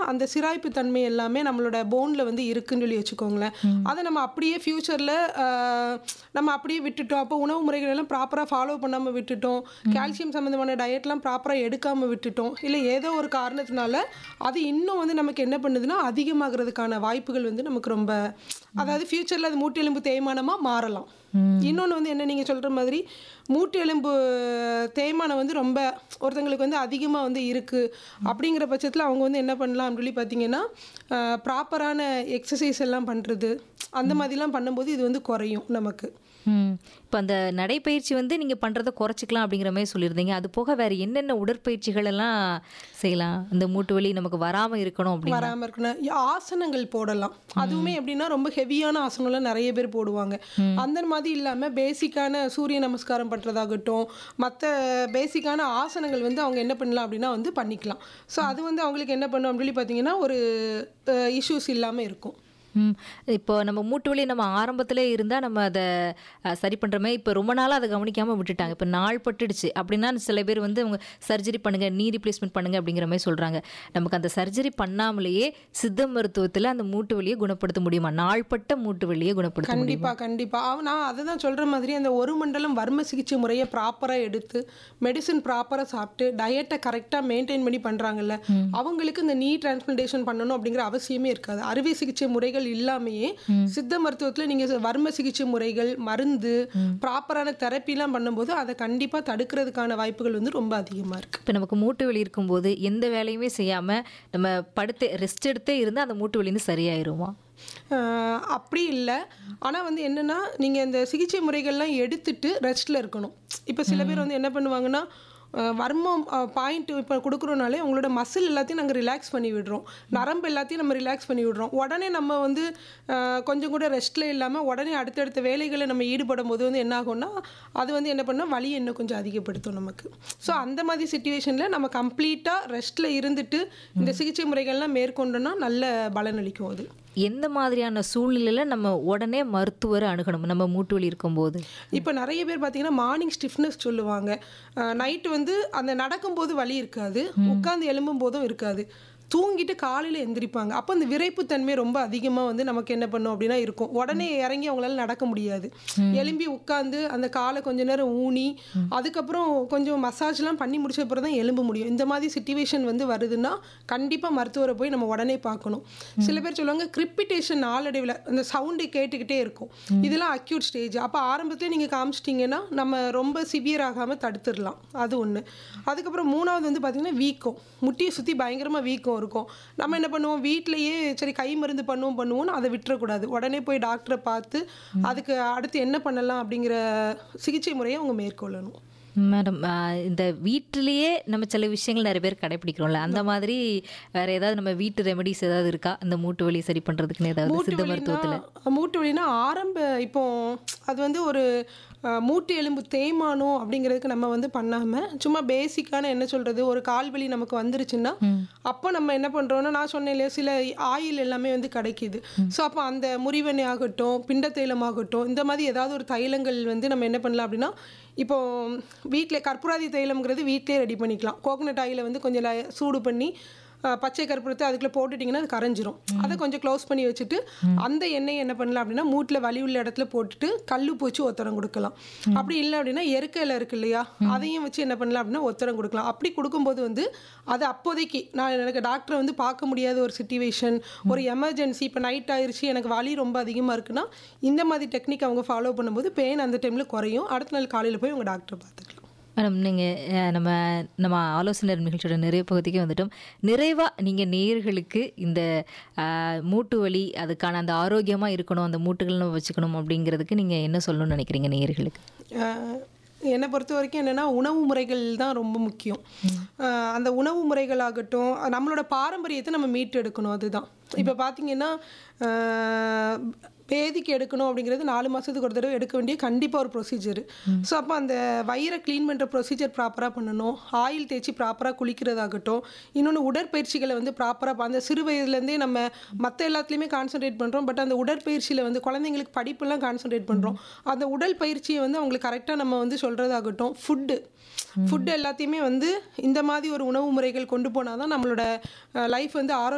அந்த சிராய்ப்பு தன்மை எல்லாமே நம்மளோட போனில் வந்து இருக்குன்னு சொல்லி வச்சுக்கோங்களேன் அதை நம்ம அப்படியே ஃப்யூச்சரில் நம்ம அப்படியே விட்டுட்டோம் அப்போ உணவு முறைகள் எல்லாம் ப்ராப்பராக ஃபாலோ பண்ணாமல் விட்டுட்டோம் கால்சியம் சம்மந்தமான டயட்லாம் ப்ராப்பராக எடுக்காமல் விட்டுட்டோம் இல்லை ஏதோ ஒரு காரணத்தினால அது இன்னும் வந்து நமக்கு என்ன பண்ணுதுன்னா அதிகமாகிறதுக்கான வாய்ப்புகள் வந்து நமக்கு ரொம்ப அதாவது ஃப்யூச்சரில் அது மூட்டெலும்பு தேய்மானமாக மாறலாம் இன்னொன்று வந்து என்ன நீங்கள் சொல்கிற மாதிரி மூட்டு எலும்பு தேய்மானம் வந்து ரொம்ப ஒருத்தங்களுக்கு வந்து அதிகமாக வந்து இருக்குது அப்படிங்கிற பட்சத்தில் அவங்க வந்து என்ன பண்ணலாம் அப்படின்னு சொல்லி பார்த்தீங்கன்னா ப்ராப்பரான எக்ஸசைஸ் எல்லாம் பண்ணுறது அந்த மாதிரிலாம் பண்ணும்போது இது வந்து குறையும் நமக்கு ம் இப்போ அந்த நடைப்பயிற்சி வந்து நீங்கள் பண்ணுறதை குறைச்சிக்கலாம் அப்படிங்கிற மாதிரி சொல்லியிருந்தீங்க அது போக வேறு என்னென்ன உடற்பயிற்சிகள் எல்லாம் செய்யலாம் இந்த மூட்டு வலி நமக்கு வராமல் இருக்கணும் அப்படின்னு வராமல் இருக்கணும் யா- ஆசனங்கள் போடலாம் அதுவுமே எப்படின்னா ரொம்ப ஹெவியான ஆசனம்லாம் நிறைய பேர் போடுவாங்க அந்த மாதிரி இல்லாமல் பேசிக்கான சூரிய நமஸ்காரம் பண்ணுறதாகட்டும் மற்ற பேசிக்கான ஆசனங்கள் வந்து அவங்க என்ன பண்ணலாம் அப்படின்னா வந்து பண்ணிக்கலாம் ஸோ அது வந்து அவங்களுக்கு என்ன பண்ணும் அப்படின்னு சொல்லி பார்த்தீங்கன்னா ஒரு இஷ்யூஸ் இல்லாமல் இருக்கும் ம் இப்போ நம்ம மூட்டு வலி நம்ம ஆரம்பத்திலே இருந்தால் நம்ம அதை அஹ், சரி பண்ணுற மாதிரி இப்போ ரொம்ப நாளாக அதை கவனிக்காமல் விட்டுட்டாங்க இப்போ நாள் பட்டுடுச்சு அப்படின்னா சில பேர் வந்து அவங்க சர்ஜரி பண்ணுங்க நீ ரீப்ளேஸ்மெண்ட் பண்ணுங்க அப்படிங்கிற மாதிரி சொல்கிறாங்க நமக்கு அந்த சர்ஜரி பண்ணாமலேயே சித்த மருத்துவத்தில் அந்த மூட்டு வலியை குணப்படுத்த முடியுமா நாள்பட்ட மூட்டு வலியை குணப்படுத்த முடியுமா கண்டிப்பா கண்டிப்பா அவ நான் அதை தான் சொல்ற மாதிரி அந்த ஒரு மண்டலம் வர்ம சிகிச்சை முறையை ப்ராப்பரா எடுத்து மெடிசன் ப்ராப்பரா சாப்பிட்டு டயட்டை கரெக்டா மெயின்டைன் பண்ணி பண்றாங்கல்ல அவங்களுக்கு இந்த நீ டிரான்ஸ்பிளண்டேஷன் பண்ணணும் அப்படிங்கிற அவசியமே இருக்காது அறுவை சிகிச்சை முறைகள் இல்லாமையே சித்த மருத்துவத்துல நீங்க வர்ம சிகிச்சை முறைகள் மருந்து ப்ராப்பரான தெரப்பிலாம் பண்ணும்போது அதை கண்டிப்பா தடுக்கிறதுக்கான வாய்ப்புகள் வந்து ரொம்ப அதிகமா இருக்கு இப்போ நமக்கு மூட்டு வலி இருக்கும்போது எந்த வேலையுமே செய்யாமல் நம்ம படுத்து ரெஸ்ட் எடுத்தே இருந்தால் அந்த மூட்டு வலி வந்து சரியாயிருமா ஆஹ் அப்படி இல்லை ஆனால் வந்து என்னென்னா நீங்கள் இந்த சிகிச்சை முறைகள்லாம் எடுத்துட்டு ரெஸ்ட்டில் இருக்கணும் இப்போ சில பேர் வந்து என்ன பண்ணுவாங்கன்னா ஆஹ் வர்மம் பாயிண்ட் இப்போ கொடுக்குறோனாலே உங்களோட மசில் எல்லாத்தையும் நாங்கள் ரிலாக்ஸ் பண்ணி விடுறோம் நரம்பு எல்லாத்தையும் நம்ம ரிலாக்ஸ் பண்ணி விடுறோம் உடனே நம்ம வந்து ஆஹ் கொஞ்சம் கூட ரெஸ்ட்டில் இல்லாமல் உடனே அடுத்தடுத்த வேலைகளை நம்ம ஈடுபடும் போது வந்து என்ன ஆகும்னா அது வந்து என்ன பண்ணால் வலி இன்னும் கொஞ்சம் அதிகப்படுத்தும் நமக்கு ஸோ அந்த மாதிரி சுச்சுவேஷனில் நம்ம கம்ப்ளீட்டாக ரெஸ்ட்டில் இருந்துட்டு இந்த சிகிச்சை முறைகள்லாம் மேற்கொண்டோன்னா நல்ல பலனளிக்கும் அது எந்த மாதிரியான சூழ்நிலையில் நம்ம உடனே மருத்துவரை அணுகணும் நம்ம மூட்டு வலி இருக்கும்போது இப்போ நிறைய பேர் பார்த்தீங்கன்னா மார்னிங் ஸ்டிஃப்னஸ் சொல்லுவாங்க நைட்டு வந்து அந்த நடக்கும்போது வலி இருக்காது உட்காந்து எழும்பும் போதும் இருக்காது தூங்கிட்டு காலையில் எந்திரிப்பாங்க அப்போ அந்த விரைப்புத்தன்மை ரொம்ப அதிகமாக வந்து நமக்கு என்ன பண்ணும் அப்படின்னா இருக்கும் உடனே இறங்கி அவங்களால நடக்க முடியாது எலும்பி உட்காந்து அந்த காலை கொஞ்ச நேரம் ஊனி அதுக்கப்புறம் கொஞ்சம் மசாஜ்லாம் பண்ணி முடிச்ச அப்புறம் தான் எலும்ப முடியும் இந்த மாதிரி சுச்சுவேஷன் வந்து வருதுன்னா கண்டிப்பாக மருத்துவரை போய் நம்ம உடனே பார்க்கணும் சில பேர் சொல்லுவாங்க கிரிப்பிட்டேஷன் நாளடைவில் அந்த சவுண்டு கேட்டுக்கிட்டே இருக்கும் இதெல்லாம் அக்யூட் ஸ்டேஜ் அப்போ ஆரம்பத்திலே நீங்கள் காமிச்சிட்டிங்கன்னா நம்ம ரொம்ப சிவியர் ஆகாமல் தடுத்துடலாம் அது ஒன்று அதுக்கப்புறம் மூணாவது வந்து பார்த்திங்கன்னா வீக்கம் முட்டியை சுற்றி பயங்கரமாக வீக்கம் இருக்கும் நம்ம என்ன பண்ணுவோம் வீட்டிலேயே சரி கை மருந்து பண்ணுவோம் பண்ணுவோம்னு அதை விட்டுறக்கூடாது உடனே போய் டாக்டரை பார்த்து அதுக்கு அடுத்து என்ன பண்ணலாம் அப்படிங்கிற சிகிச்சை முறையை அவங்க மேற்கொள்ளணும் மேடம் இந்த வீட்டிலேயே நம்ம சில விஷயங்கள் நிறைய பேர் கடைபிடிக்கிறோம்ல அந்த மாதிரி வேற ஏதாவது நம்ம வீட்டு ரெமெடிஸ் ஏதாவது இருக்கா இந்த மூட்டு வலி சரி பண்றதுக்குன்னு ஏதாவது மூட்டு சித்த வலினா மருத்துவத்தில் மூட்டு வலினா ஆரம்ப இப்போ அது வந்து ஒரு அஹ், மூட்டு எலும்பு தேய்மானம் அப்படிங்கிறதுக்கு நம்ம வந்து பண்ணாமல் சும்மா பேசிக்கான என்ன சொல்கிறது ஒரு கால் வலி நமக்கு வந்துருச்சுன்னா அப்போ நம்ம என்ன பண்ணுறோம்னா நான் சொன்னேன் இல்லையா சில ஆயில் எல்லாமே வந்து கிடைக்கிது ஸோ அப்போ அந்த முறிவெண்ணெய் ஆகட்டும் பிண்ட தைலம் ஆகட்டும் இந்த மாதிரி ஏதாவது ஒரு தைலங்கள் வந்து நம்ம என்ன பண்ணலாம் அப்படின்னா இப்போ வீட்டில் கற்பூராதி தைலம்ங்கிறது வீட்டிலே ரெடி பண்ணிக்கலாம் கோகனட் ஆயிலை வந்து கொஞ்சம் ல- சூடு பண்ணி அஹ், பச்சை கற்பூரத்தை அதுக்குள்ளே போட்டுட்டிங்கன்னா அது கரைஞ்சிரும் அதை கொஞ்சம் க்ளோஸ் பண்ணி வச்சுட்டு அந்த எண்ணெயை என்ன பண்ணலாம் அப்படின்னா மூட்டில் வலி உள்ள இடத்துல போட்டுட்டு கல்லு பூச்சி ஒத்தரம் கொடுக்கலாம் அப்படி இல்லை அப்படின்னா எருக்க இலை இருக்கு இல்லையா அதையும் வச்சு என்ன பண்ணலாம் அப்படின்னா ஒத்தரம் கொடுக்கலாம் அப்படி கொடுக்கும்போது வந்து அது அப்போதைக்கு நான் எனக்கு டாக்டரை வந்து பார்க்க முடியாத ஒரு சுச்சுவேஷன் ஒரு எமர்ஜென்சி இப்போ நைட் ஆயிருச்சு எனக்கு வலி ரொம்ப அதிகமாக இருக்குன்னா இந்த மாதிரி டெக்னிக் அவங்க ஃபாலோ பண்ணும்போது பெயின் அந்த டைமில் குறையும் அடுத்த நாள் காலையில் போய் உங்கள் டாக்டரை பார்த்துக்கலாம் மேடம் நீங்கள் நம்ம நம்ம ஆலோசனை நிகழ்ச்சியோட நிறைய பகுதிக்கு வந்துட்டோம் நிறைவாக நீங்கள் நேயர்களுக்கு இந்த அஹ், மூட்டு வலி அதுக்கான அந்த ஆரோக்கியமாக இருக்கணும் அந்த மூட்டுகள் நம்ம வச்சுக்கணும் அப்படிங்கிறதுக்கு நீங்கள் என்ன சொல்லணும்னு நினைக்கிறீங்க நேயர்களுக்கு ஆஹ் என்னை பொறுத்த வரைக்கும் என்னென்னா உணவு முறைகள் தான் ரொம்ப முக்கியம் ஆஹ் அந்த உணவு முறைகளாகட்டும் நம்மளோட பாரம்பரியத்தை நம்ம மீட்டெடுக்கணும் அதுதான் இப்போ பார்த்தீங்கன்னா ஆஹ் பேதிக்கு எடுக்கணும் அப்படிங்கிறது நாலு மாதத்துக்கு ஒரு தடவை எடுக்க வேண்டிய கண்டிப்பாக ஒரு ப்ரொசீஜர் ஸோ அப்போ அந்த வயிறை க்ளீன் பண்ணுற ப்ரொசீஜர் ப்ராப்பராக பண்ணணும் ஆயில் தேய்ச்சி ப்ராப்பராக குளிக்கிறதாகட்டும் இன்னொன்று உடற்பயிற்சிகளை வந்து ப்ராப்பராக அந்த சிறு வயதுலேருந்தே நம்ம மற்ற எல்லாத்துலேயுமே கான்சென்ட்ரேட் பண்ணுறோம் பட் அந்த உடற்பயிற்சியில் வந்து குழந்தைங்களுக்கு படிப்பெல்லாம் கான்சென்ட்ரேட் பண்ணுறோம் அந்த உடற்பயிற்சியை வந்து அவங்களுக்கு கரெக்டாக நம்ம வந்து சொல்கிறதாகட்டும் ஃபுட்டு ஃபுட் எல்லாத்தையுமே வந்து இந்த மாதிரி ஒரு உணவு முறைகள் கொண்டு போனால் தான் நம்மளோட லைஃப் வந்து ஆரோக்கியம்